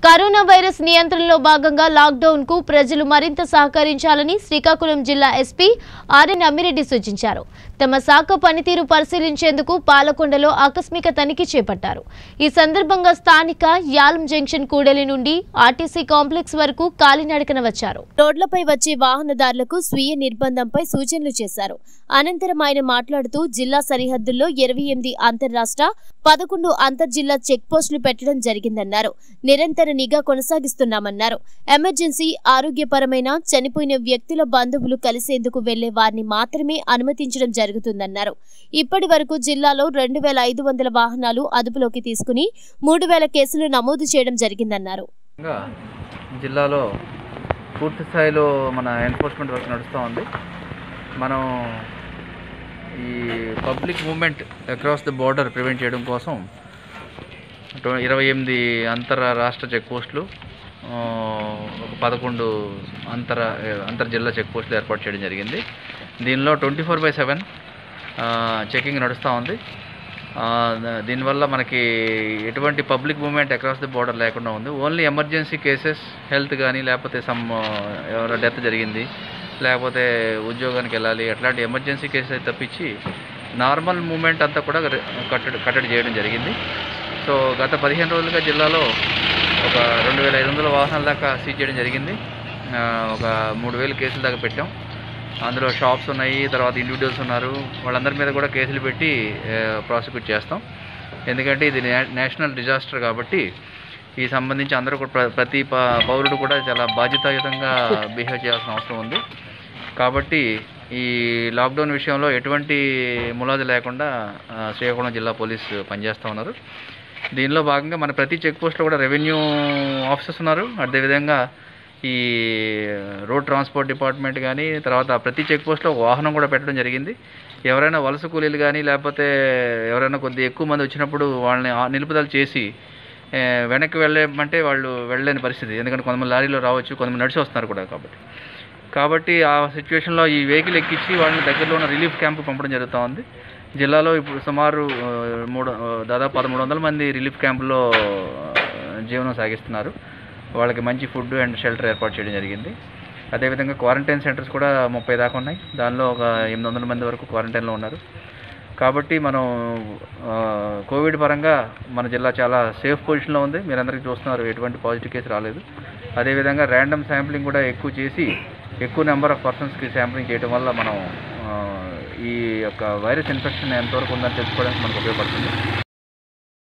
corona virus నియంత్రణలో భాగంగా lockdown కు ప్రజలు మరింత సహకరించాలని శ్రీకాకుళం జిల్లా ఎస్పీ ఆర్ఎన్ అమ్మిరెడ్డి సూచించారు తమ శాఖ పనితీరు పరిశీలించేందుకు పాలకొండలో ఆకస్మిక తనిఖీ చేపట్టారు ఈ సందర్భంగా స్థానిక యాలం జంక్షన్ కూడలి నుండి ఆర్టీసీ కాంప్లెక్స్ వరకు కాలినడకన వచ్చారు రోడ్లపై వచ్చే వాహనదారులకు స్వీయ నిర్బంధంపై సూచనలు చేశారు అనంతరం ఆయన మాట్లాడుతూ జిల్లా సరిహద్దుల్లో ఇరవై ఎనిమిది అంతర్రాష్ట్ర పదకొండు అంతర్జిల్లా చెక్ పోస్టులు పెట్టడం జరిగిందన్నారు నిరంతర నిఘా కొనసాగిస్తున్నామన్నారు ఎమర్జెన్సీ ఆరోగ్యపరమైన చనిపోయిన వ్యక్తుల బంధువులు కలిసేందుకు వెళ్లే వారిని మాత్రమే అనుమతించడం జరుగుతుందన్నారు ఇప్పటి వరకు జిల్లాలో రెండు వేల ఐదు వందల వాహనాలు అదుపులోకి తీసుకుని మూడు వేల కేసులు నమోదు చేయడం జరిగిందన్నారు ఇంకా జిల్లాలో పూర్తి స్థాయిలో మన ఎన్ఫోర్స్మెంట్ వర్క్ నడుస్తూ ఉంది మనం ఈ public movement across the border prevent చేయడం కోసం ట్వ- ఇరవై ఎనిమిది అంతర రాష్ట్ర చెక్ పోస్టులు ఆ, ఒక పదకొండు అంతర అంతర్ జిల్లా చెక్ పోస్టులు ఏర్పాటు చేయడం జరిగింది దీనిలో twenty four by seven checking నడుస్తూ ఉంది ఆ, ద- దీనివల్ల మనకి ఎటువంటి public movement across the border లేకుండా ఉంది ఓన్లీ ఎమర్జెన్సీ కేసెస్ హెల్త్ కానీ లేకపోతే సమ్ ఎవరో డెత్ జరిగింది లేకపోతే ఉద్యోగానికి వెళ్ళాలి అట్లాంటి ఎమర్జెన్సీ కేసెస్ అయితే తప్పించి నార్మల్ మూమెంట్ అంతా కూడా రి- కట్టడి కట్టడి చేయడం జరిగింది సో గత పదిహేను రోజులుగా జిల్లాలో ఒక రెండు వేల ఐదు వందల వాహనాల దాకా సీజ్ చేయడం జరిగింది ఆ, ఒక మూడు వేలు కేసుల దాకా పెట్టాం అందులో షాప్స్ ఉన్నాయి తర్వాత ఇండివిజువల్స్ ఉన్నారు వాళ్ళందరి మీద కూడా కేసులు పెట్టి ప్రాసిక్యూట్ చేస్తాం ఎందుకంటే ఇది నే- నేషనల్ డిజాస్టర్ కాబట్టి ఈ సంబంధించి అందరూ కూడా ప్ర- ప్రతి ప- పౌరుడు కూడా చాలా బాధ్యతాయుతంగా బిహేవ్ చేయాల్సిన అవసరం ఉంది కాబట్టి ఈ లాక్డౌన్ విషయంలో ఎటువంటి ములాది లేకుండా ఆ, శ్రీకాకుళం జిల్లా పోలీస్ పనిచేస్తూ ఉన్నారు దీనిలో భాగంగా మన ప్రతి చెక్ పోస్ట్లో కూడా రెవెన్యూ ఆఫీసర్స్ ఉన్నారు అదేవిధంగా ఈ రోడ్ ట్రాన్స్పోర్ట్ డిపార్ట్మెంట్ కానీ తర్వాత ప్రతి చెక్ పోస్ట్లో ఒక వాహనం కూడా పెట్టడం జరిగింది ఎవరైనా వలస కూలీలు కానీ లేకపోతే ఎవరైనా కొద్ది ఎక్కువ మంది వచ్చినప్పుడు వాళ్ళని ఆ- నిలుపుదల చేసి ఏ, వెనక్కి వెళ్ళమంటే వాళ్ళు వెళ్ళలేని పరిస్థితి ఎందుకంటే కొంతమంది లారీలో రావచ్చు కొంతమంది నడిచి వస్తున్నారు కూడా కాబట్టి కాబట్టి ఆ సిచ్యువేషన్లో ఈ వెహికల్ ఎక్కించి వాళ్ళని దగ్గరలో ఉన్న రిలీఫ్ క్యాంపు పంపడం జరుగుతూ ఉంది జిల్లాలో ఇప్పుడు సుమారు ఆ, మూడు ఆ, దాదాపు పదమూడు వందల మంది రిలీఫ్ క్యాంపులో ఆ, జీవనం సాగిస్తున్నారు వాళ్ళకి మంచి ఫుడ్ అండ్ షెల్టర్ ఏర్పాటు చేయడం జరిగింది అదేవిధంగా క్వారంటైన్ సెంటర్స్ కూడా ముప్పై దాకా ఉన్నాయి దానిలో ఒక ఎనిమిది వందల మంది వరకు క్వారంటైన్లో ఉన్నారు కాబట్టి మనం ఆ, కోవిడ్ పరంగా మన జిల్లా చాలా సేఫ్ పొజిషన్లో ఉంది మీరందరికీ చూస్తున్నారు ఎటువంటి పాజిటివ్ కేసు రాలేదు అదేవిధంగా ర్యాండమ్ శాంప్లింగ్ కూడా ఎక్కువ చేసి ఎక్కువ నెంబర్ ఆఫ్ పర్సన్స్కి శాంప్లింగ్ చేయడం వల్ల మనం ఆ, ఈ యొక్క వైరస్ ఇన్ఫెక్షన్ ఎంతవరకు ఉందని తెలుసుకోవడానికి మనకు ఉపయోగపడుతుంది